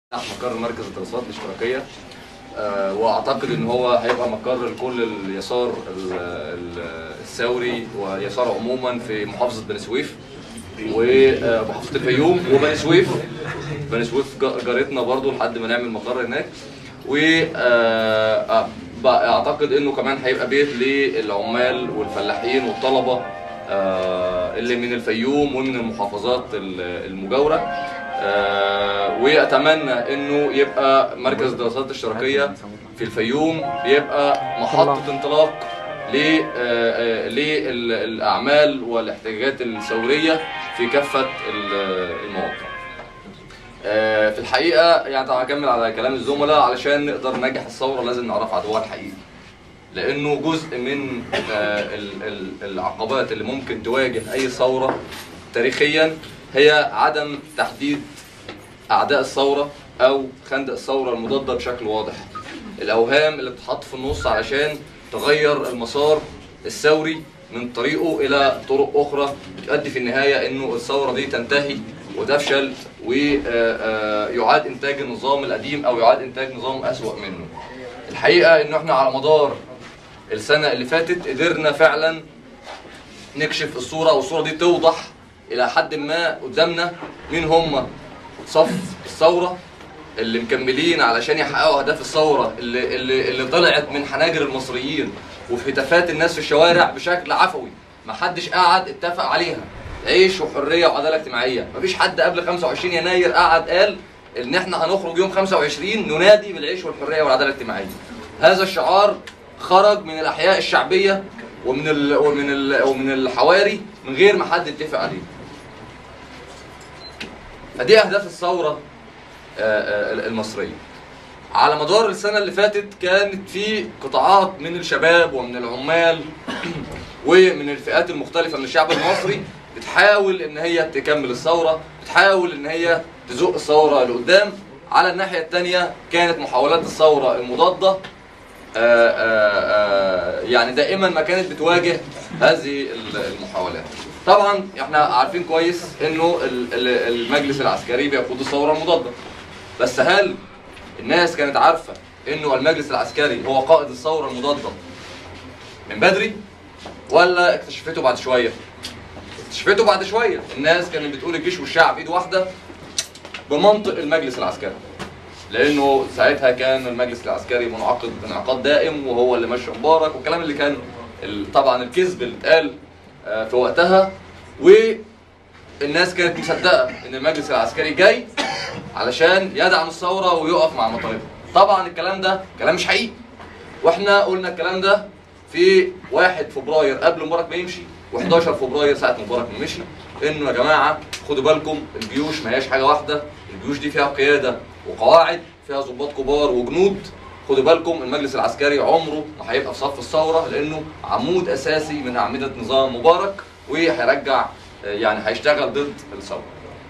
مقر مركز الدراسات الاشتراكيه آه، واعتقد ان هو هيبقى مقر لكل اليسار ال- ال- الثوري ويسار عموما في محافظه بني سويف ومحافظه الفيوم وبني سويف بني سويف جا- جارتنا برضو لحد ما نعمل مقر هناك و آه، آه، بقى اعتقد انه كمان هيبقى بيت للعمال والفلاحين والطلبه آه، اللي من الفيوم ومن المحافظات ال- المجاوره آه، واتمنى انه يبقى مركز الدراسات الاشتراكيه في الفيوم بيبقى محطه انطلاق ل- آه، آه، للاعمال والاحتياجات الثوريه في كافه ال- المواقع. آه، في الحقيقه يعني طبعا هكمل على كلام الزملاء علشان نقدر ننجح الثوره لازم نعرف عدوها الحقيقي. لانه جزء من آه، ال- ال- العقبات اللي ممكن تواجه اي ثوره تاريخيا هي عدم تحديد اعداء الثوره او خندق الثوره المضاده بشكل واضح الاوهام اللي بتتحط في النص علشان تغير المسار الثوري من طريقه الى طرق اخرى بتؤدي في النهايه انه الثوره دي تنتهي وتفشل ويعاد انتاج النظام القديم او يعاد انتاج نظام اسوا منه الحقيقه انه احنا على مدار السنه اللي فاتت قدرنا فعلا نكشف الصوره والصوره دي توضح الى حد ما قدامنا مين هم صف الثوره اللي مكملين علشان يحققوا اهداف الثوره اللي اللي اللي طلعت من حناجر المصريين وفي هتافات الناس في الشوارع بشكل عفوي ما حدش قعد اتفق عليها عيش وحريه وعداله اجتماعيه مفيش حد قبل 25 يناير قعد قال ان احنا هنخرج يوم 25 ننادي بالعيش والحريه والعداله الاجتماعيه هذا الشعار خرج من الاحياء الشعبيه ومن ال ومن ال ومن الحواري من غير ما حد يتفق عليه فدي اهداف الثوره آه، آه، المصريه على مدار السنه اللي فاتت كانت في قطاعات من الشباب ومن العمال ومن الفئات المختلفه من الشعب المصري بتحاول ان هي تكمل الثوره بتحاول ان هي تزق الثوره لقدام على الناحيه الثانيه كانت محاولات الثوره المضاده آه، آه، آه، يعني دائما ما كانت بتواجه هذه المحاولات طبعا احنا عارفين كويس انه ال- ال- المجلس العسكري بيقود الثوره المضاده بس هل الناس كانت عارفه انه المجلس العسكري هو قائد الثوره المضاده من بدري ولا اكتشفته بعد شويه اكتشفته بعد شويه الناس كانت بتقول الجيش والشعب ايد واحده بمنطق المجلس العسكري لانه ساعتها كان المجلس العسكري منعقد انعقاد دائم وهو اللي مشى مبارك والكلام اللي كان ال- طبعا الكذب اللي اتقال آه، في وقتها والناس كانت مصدقه ان المجلس العسكري جاي علشان يدعم الثوره ويقف مع مطالبها طبعا الكلام ده كلام مش حقيقي واحنا قلنا الكلام ده في 1 فبراير قبل مبارك ما يمشي و11 فبراير ساعه مبارك ما مشي انه يا جماعه خدوا بالكم الجيوش ما هياش حاجه واحده الجيوش دي فيها قياده وقواعد فيها ضباط كبار وجنود خدوا بالكم المجلس العسكري عمره ما هيبقى في صف الثوره لانه عمود اساسي من اعمده نظام مبارك وهيرجع يعني هيشتغل ضد الثوره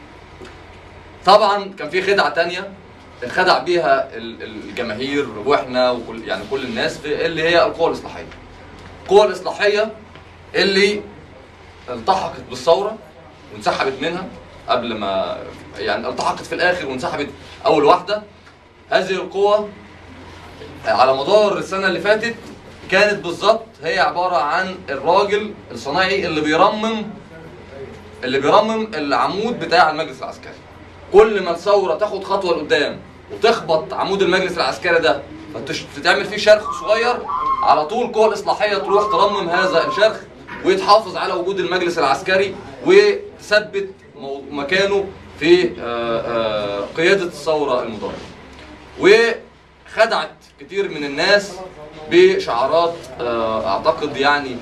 طبعا كان في خدعه تانية انخدع بيها ال- ال- الجماهير واحنا وكل يعني كل الناس في اللي هي القوى الاصلاحيه. القوى الاصلاحيه اللي التحقت بالثوره وانسحبت منها قبل ما يعني التحقت في الاخر وانسحبت اول واحده هذه القوى على مدار السنه اللي فاتت كانت بالظبط هي عباره عن الراجل الصناعي اللي بيرمم اللي بيرمم العمود بتاع المجلس العسكري كل ما الثوره تاخد خطوه لقدام وتخبط عمود المجلس العسكري ده فتعمل فيه شرخ صغير على طول القوى الاصلاحيه تروح ترمم هذا الشرخ ويتحافظ على وجود المجلس العسكري وتثبت مو- مكانه في آه، آه، قياده الثوره المضاده. وخدعت كتير من الناس بشعارات آه، اعتقد يعني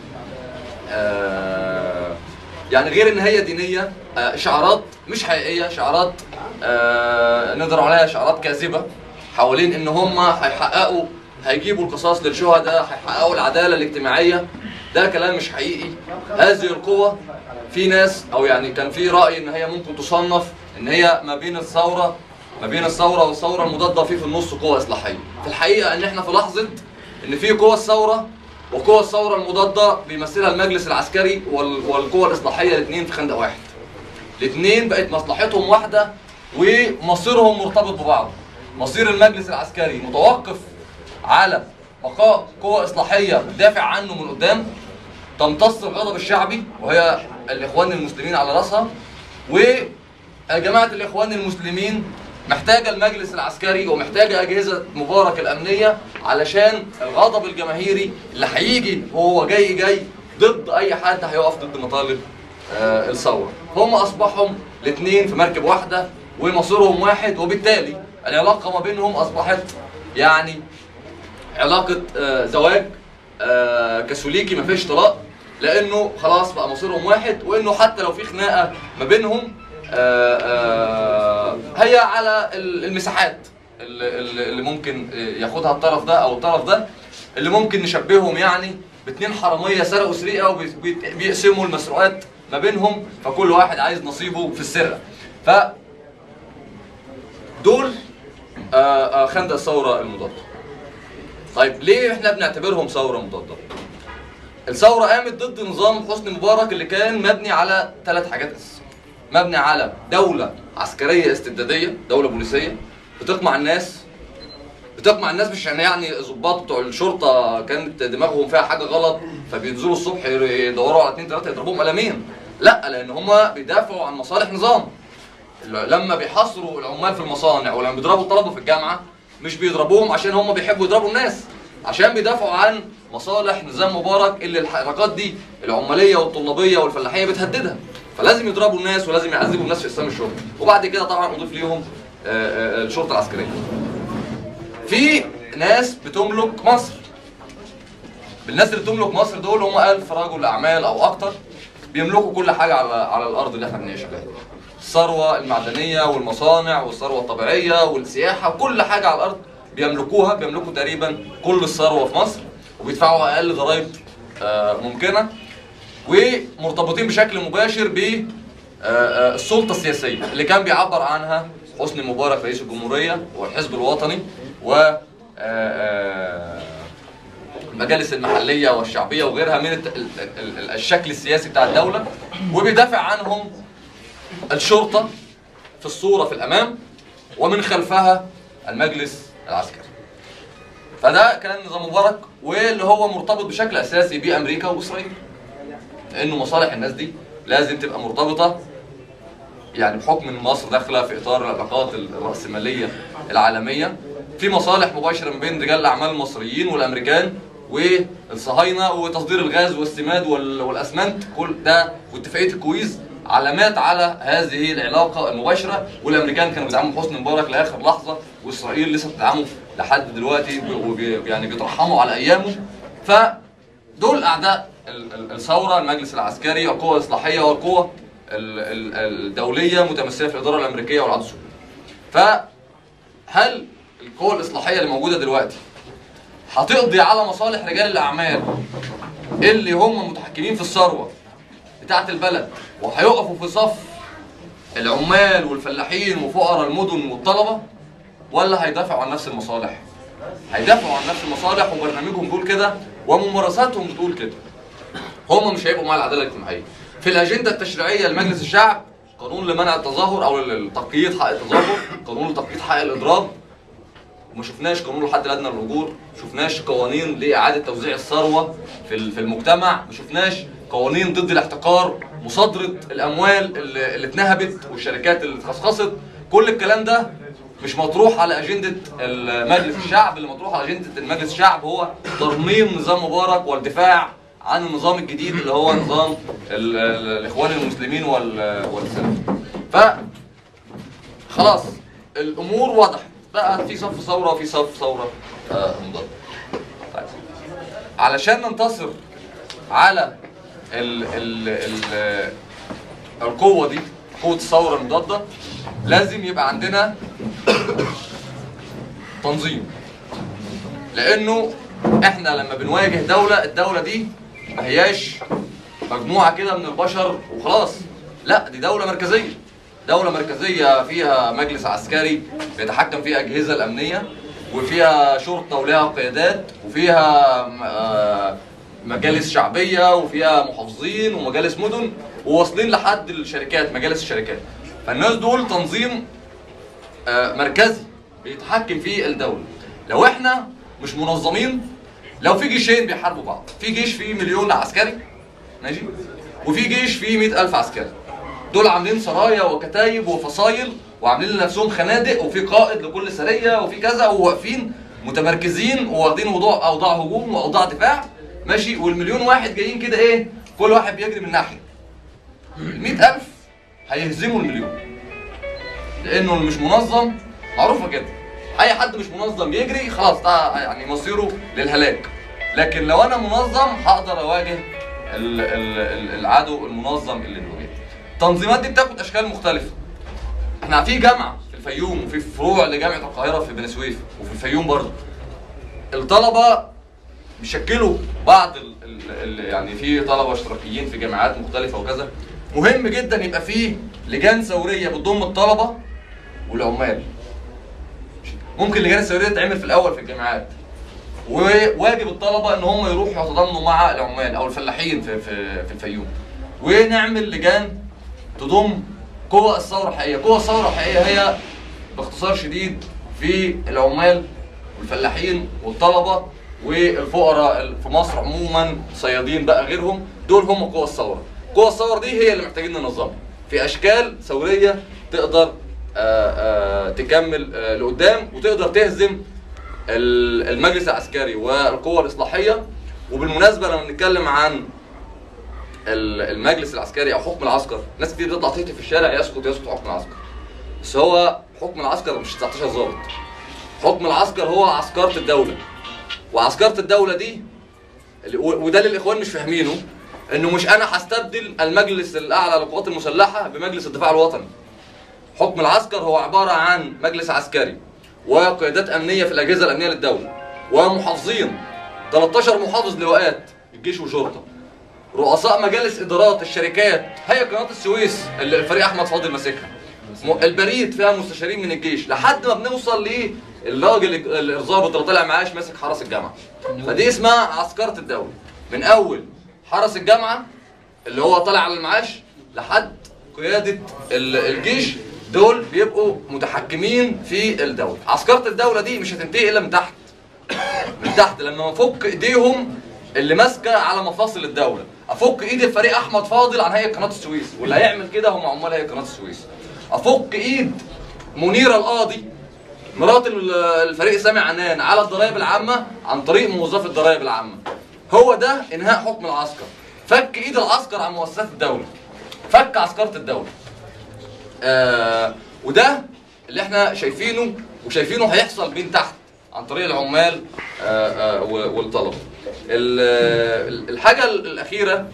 آه، يعني غير ان هي دينيه آه، شعارات مش حقيقيه شعارات آه، نقدر عليها شعارات كاذبه حوالين ان هم هيحققوا هيجيبوا القصاص للشهداء هيحققوا العداله الاجتماعيه ده كلام مش حقيقي هذه القوة في ناس او يعني كان في راي ان هي ممكن تصنف ان هي ما بين الثوره ما بين الثوره والثوره المضاده في في النص قوه اصلاحيه في الحقيقه ان احنا في لحظه ان في قوى الثوره وقوى الثوره المضاده بيمثلها المجلس العسكري وال- والقوى الاصلاحيه الاثنين في خندق واحد الاثنين بقت مصلحتهم واحده ومصيرهم مرتبط ببعض مصير المجلس العسكري متوقف على بقاء قوى اصلاحيه بتدافع عنه من قدام تمتص الغضب الشعبي وهي الاخوان المسلمين على راسها وجماعه الاخوان المسلمين محتاجه المجلس العسكري ومحتاجه اجهزه مبارك الامنيه علشان الغضب الجماهيري اللي هيجي وهو جاي جاي ضد اي حد هيقف ضد مطالب آه، الثوره هم اصبحوا الاثنين في مركب واحده ومصيرهم واحد وبالتالي العلاقه ما بينهم اصبحت يعني علاقه آه، زواج آه، كاثوليكي ما فيش طلاق لانه خلاص بقى مصيرهم واحد وانه حتى لو في خناقه ما بينهم آه، آه، هي على ال- المساحات اللي- اللي اللي ممكن ياخدها الطرف ده او الطرف ده اللي ممكن نشبههم يعني باتنين حراميه سرقوا سرقه وبيقسموا المسروقات ما بينهم فكل واحد عايز نصيبه في السرقه ف دول آه، آه، خندق الثوره المضاده طيب ليه احنا بنعتبرهم ثوره مضاده الثوره قامت ضد نظام حسني مبارك اللي كان مبني على ثلاث حاجات اساسيه مبني على دوله عسكريه استبداديه دوله بوليسيه بتقمع الناس بتقمع الناس مش يعني يعني ظباط بتوع الشرطه كانت دماغهم فيها حاجه غلط فبينزلوا الصبح يدوروا على اثنين ثلاثه يضربوهم قلمين لا لان هم بيدافعوا عن مصالح نظام لما بيحاصروا العمال في المصانع ولما بيضربوا الطلبه في الجامعه مش بيضربوهم عشان هم بيحبوا يضربوا الناس عشان بيدافعوا عن مصالح نظام مبارك اللي الحركات دي العماليه والطلابيه والفلاحيه بتهددها فلازم يضربوا الناس ولازم يعذبوا الناس في اسلام الشرطه وبعد كده طبعا نضيف ليهم آه، آه، الشرطه العسكريه في ناس بتملك مصر الناس اللي بتملك مصر دول هم ألف رجل أعمال أو أكتر بيملكوا كل حاجة على على الأرض اللي احنا بنعيش عليها الثروة المعدنية والمصانع والثروة الطبيعية والسياحة كل حاجة على الأرض بيملكوها بيملكوا تقريبا كل الثروة في مصر وبيدفعوا أقل ضرائب آه، ممكنة ومرتبطين بشكل مباشر ب آه، آه، السلطة السياسية اللي كان بيعبر عنها حسني مبارك رئيس الجمهورية والحزب الوطني و آه، آه، المجالس المحلية والشعبية وغيرها من الت- ال- ال- ال- الشكل السياسي بتاع الدولة وبيدافع عنهم الشرطة في الصورة في الأمام ومن خلفها المجلس العسكري فده كان نظام مبارك واللي هو مرتبط بشكل أساسي بأمريكا وإسرائيل لأنه مصالح الناس دي لازم تبقى مرتبطة يعني بحكم ان مصر داخله في اطار العلاقات الراسماليه العالميه في مصالح مباشره ما بين رجال الاعمال المصريين والامريكان والصهاينه وتصدير الغاز والسماد وال- والاسمنت كل ده واتفاقيه الكويز علامات على هذه العلاقه المباشره والامريكان كانوا بيدعموا حسني مبارك لاخر لحظه واسرائيل لسه بتدعمه لحد دلوقتي وبي يعني بيترحموا على ايامه فدول اعداء ال- ال- الثوره المجلس العسكري القوى الاصلاحيه والقوى ال- ال- الدوليه متمثله في الاداره الامريكيه والعدو السوري. فهل القوى الاصلاحيه اللي موجوده دلوقتي هتقضي على مصالح رجال الاعمال اللي هم متحكمين في الثروه بتاعه البلد وهيقفوا في صف العمال والفلاحين وفقراء المدن والطلبه ولا هيدافعوا عن نفس المصالح؟ هيدافعوا عن نفس المصالح وبرنامجهم بيقول كده وممارساتهم بتقول كده. هم مش هيبقوا مع العداله الاجتماعيه. في الاجنده التشريعيه لمجلس الشعب قانون لمنع التظاهر او لتقييد حق التظاهر، قانون لتقييد حق الاضراب وما شفناش قانون الحد الادنى للاجور، ما شفناش قوانين لاعاده توزيع الثروه في ال- في المجتمع، ما شفناش قوانين ضد الاحتكار، مصادره الاموال اللي اللي اتنهبت والشركات اللي اتخصخصت، كل الكلام ده مش مطروح على اجنده مجلس الشعب، اللي مطروح على اجنده المجلس الشعب هو ترميم نظام مبارك والدفاع عن النظام الجديد اللي هو نظام ال- ال- الاخوان المسلمين وال- والسلف. ف خلاص الامور وضحت بقى في صف ثوره وفي صف ثوره آه، مضاده طيب. علشان ننتصر على ال ال ال القوه دي قوه الثوره المضاده لازم يبقى عندنا تنظيم لانه احنا لما بنواجه دوله الدوله دي ما هياش مجموعه كده من البشر وخلاص لا دي دوله مركزيه دوله مركزيه فيها مجلس عسكري بيتحكم فيها الاجهزه الامنيه وفيها شرطه ولها قيادات وفيها م- آه، مجالس شعبيه وفيها محافظين ومجالس مدن وواصلين لحد الشركات مجالس الشركات فالناس دول تنظيم آه، مركزي بيتحكم فيه الدوله لو احنا مش منظمين لو في جيشين بيحاربوا بعض في جيش فيه مليون عسكري ماشي وفي جيش فيه مئة ألف عسكري دول عاملين سرايا وكتايب وفصايل وعاملين لنفسهم خنادق وفي قائد لكل سريه وفي كذا وواقفين متمركزين وواخدين وضوع اوضاع هجوم واوضاع دفاع ماشي والمليون واحد جايين كده ايه كل واحد بيجري من ناحيه ال ألف هيهزموا المليون لانه اللي مش منظم معروفه كده اي حد مش منظم يجري خلاص ده يعني مصيره للهلاك لكن لو انا منظم هقدر اواجه ال- ال- ال- العدو المنظم اللي بيواجهني التنظيمات دي بتاخد اشكال مختلفه احنا في جامعه في الفيوم وفي فروع لجامعه القاهره في بني سويف وفي الفيوم برضه الطلبه بيشكلوا بعض ال ال ال يعني في طلبه اشتراكيين في جامعات مختلفه وكذا مهم جدا يبقى في لجان ثوريه بتضم الطلبه والعمال ممكن اللجان الثوريه تتعمل في الاول في الجامعات وواجب الطلبه ان هم يروحوا يتضامنوا مع العمال او الفلاحين في في في الفيوم ونعمل لجان تضم قوى الثوره الحقيقيه قوى الثوره الحقيقيه هي باختصار شديد في العمال والفلاحين والطلبه والفقراء في مصر عموما صيادين بقى غيرهم دول هم قوى الثوره قوى الثوره دي هي اللي محتاجين ننظمها في اشكال ثوريه تقدر آآ آآ تكمل آآ لقدام وتقدر تهزم ال- المجلس العسكري والقوى الاصلاحيه وبالمناسبه لما بنتكلم عن ال- المجلس العسكري او حكم العسكر ناس كتير بتطلع تهتف في الشارع يسقط يسقط حكم العسكر بس هو حكم العسكر مش 19 ضابط حكم العسكر هو عسكرة الدولة وعسكرة الدولة دي اللي- و- وده اللي الاخوان مش فاهمينه انه مش انا هستبدل المجلس الاعلى للقوات المسلحة بمجلس الدفاع الوطني حكم العسكر هو عبارة عن مجلس عسكري وقيادات امنية في الاجهزة الامنية للدولة ومحافظين 13 محافظ لواءات الجيش وشرطة رؤساء مجالس ادارات الشركات هي قناه السويس اللي الفريق احمد فاضل ماسكها م- البريد فيها مستشارين من الجيش لحد ما بنوصل للراجل ال- الظابط اللي طالع معاش ماسك حرس الجامعه فدي اسمها عسكره الدوله من اول حرس الجامعه اللي هو طالع على المعاش لحد قياده ال- الجيش دول بيبقوا متحكمين في الدوله عسكره الدوله دي مش هتنتهي الا من تحت من تحت لما افك ايديهم اللي ماسكه على مفاصل الدوله افك ايد الفريق احمد فاضل عن هيئه قناه السويس واللي هيعمل كده هم عمال هيئه قناه السويس افك ايد منيره القاضي مرات ال- الفريق سامي عنان على الضرائب العامه عن طريق موظفي الضرائب العامه هو ده انهاء حكم العسكر فك ايد العسكر عن مؤسسات الدوله فك عسكره الدوله آه وده اللي احنا شايفينه وشايفينه هيحصل من تحت عن طريق العمال آه آه و- والطلبه. ال- ال- الحاجه ال- الاخيره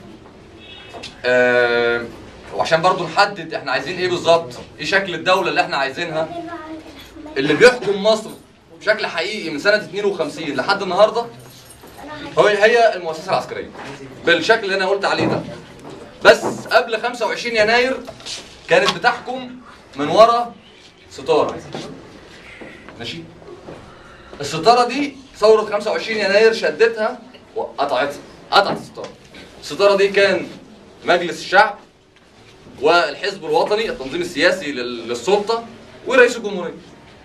آه وعشان برضو نحدد احنا عايزين ايه بالظبط ايه شكل الدوله اللي احنا عايزينها اللي بيحكم مصر بشكل حقيقي من سنه 52 لحد النهارده هو هي المؤسسه العسكريه بالشكل اللي انا قلت عليه ده بس قبل 25 يناير كانت بتحكم من ورا ستاره ماشي الستاره دي ثوره 25 يناير شدتها وقطعتها قطعت الستاره الستاره دي كان مجلس الشعب والحزب الوطني التنظيم السياسي لل- للسلطه ورئيس الجمهوريه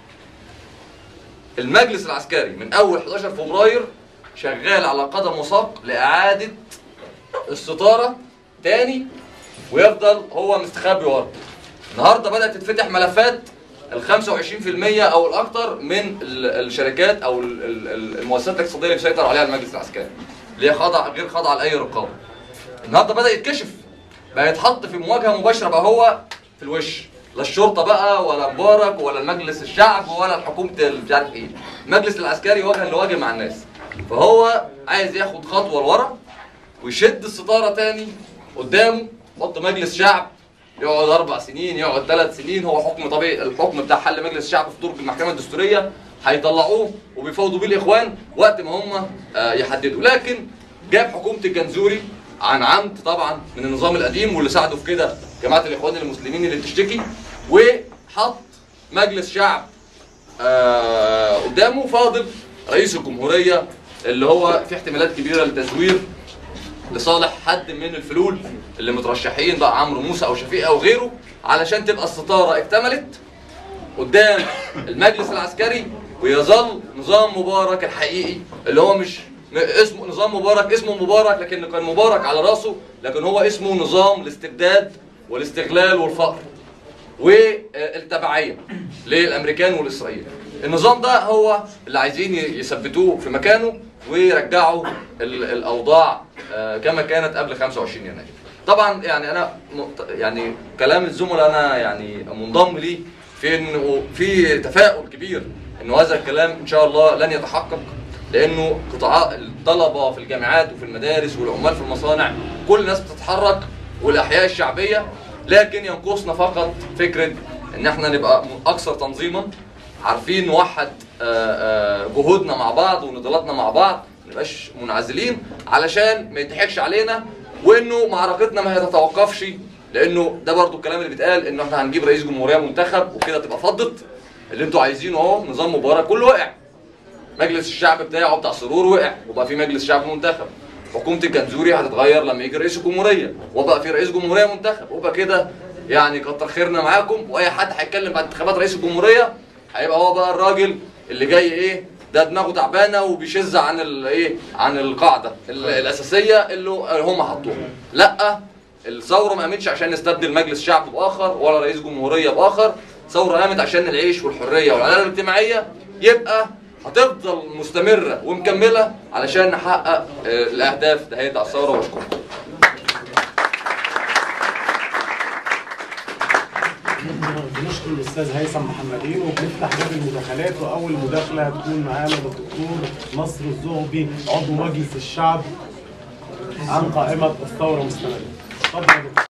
المجلس العسكري من اول 11 فبراير شغال على قدم وساق لاعاده الستاره تاني ويفضل هو مستخبي ورا النهارده بدات تتفتح ملفات ال 25% او الاكثر من ال- الشركات او ال- ال- ال- المؤسسات الاقتصاديه اللي بيسيطر عليها المجلس العسكري اللي هي خاضعه غير خاضعه لاي رقابه النهارده بدا يتكشف بقى يتحط في مواجهه مباشره بقى هو في الوش لا الشرطه بقى ولا مبارك ولا المجلس الشعب ولا الحكومه ال- مش عارف ايه المجلس العسكري وجها لوجه مع الناس فهو عايز ياخد خطوه لورا ويشد الستاره تاني قدامه يحط مجلس شعب يقعد اربع سنين يقعد ثلاث سنين هو حكم طبيعي الحكم بتاع حل مجلس الشعب في درج المحكمه الدستوريه هيطلعوه وبيفاوضوا بيه الاخوان وقت ما هم آه، يحددوا لكن جاب حكومه الجنزوري عن عمد طبعا من النظام القديم واللي ساعدوا في كده جماعه الاخوان المسلمين اللي بتشتكي وحط مجلس شعب آه، قدامه فاضل رئيس الجمهوريه اللي هو في احتمالات كبيره للتزوير لصالح حد من الفلول اللي مترشحين بقى عمرو موسى او شفيق او غيره علشان تبقى الستاره اكتملت قدام المجلس العسكري ويظل نظام مبارك الحقيقي اللي هو مش م- اسمه نظام مبارك اسمه مبارك لكن كان مبارك على راسه لكن هو اسمه نظام الاستبداد والاستغلال والفقر والتبعيه للامريكان والاسرائيل النظام ده هو اللي عايزين يثبتوه في مكانه ويرجعوا ال- الاوضاع آه، كما كانت قبل 25 يناير طبعا يعني انا مقت- يعني كلام الزملاء انا يعني منضم ليه في انه في تفاؤل كبير انه هذا الكلام ان شاء الله لن يتحقق لانه قطاع الطلبه في الجامعات وفي المدارس والعمال في المصانع كل الناس بتتحرك والاحياء الشعبيه لكن ينقصنا فقط فكره ان احنا نبقى اكثر تنظيما عارفين نوحد آه، آه، جهودنا مع بعض ونضالاتنا مع بعض ما نبقاش منعزلين علشان ما يضحكش علينا وانه معركتنا ما هتتوقفش لانه ده برضو الكلام اللي بيتقال انه احنا هنجيب رئيس جمهوريه منتخب وكده تبقى فضت اللي انتوا عايزينه اهو نظام مبارك كله وقع مجلس الشعب بتاعه بتاع سرور وقع وبقى في مجلس شعب منتخب حكومه الجنزوري هتتغير لما يجي رئيس الجمهوريه وبقى في رئيس جمهوريه منتخب وبقى كده يعني كتر خيرنا معاكم واي حد هيتكلم بعد انتخابات رئيس الجمهوريه هيبقى هو بقى الراجل اللي جاي ايه ده دماغه تعبانه وبيشذ عن الايه عن القاعده ال- الاساسيه اللي هم حطوها لا الثوره ما قامتش عشان نستبدل مجلس شعب باخر ولا رئيس جمهوريه باخر ثوره قامت عشان العيش والحريه والعداله الاجتماعيه يبقى هتفضل مستمره ومكمله علشان نحقق آه، الاهداف دهيت على الثوره واشكركم بنشكر الاستاذ هيثم محمدين وبنفتح باب المداخلات واول مداخله هتكون معانا الدكتور نصر الزغبي عضو مجلس الشعب عن قائمه الثوره مستمره اتفضل يا دكتور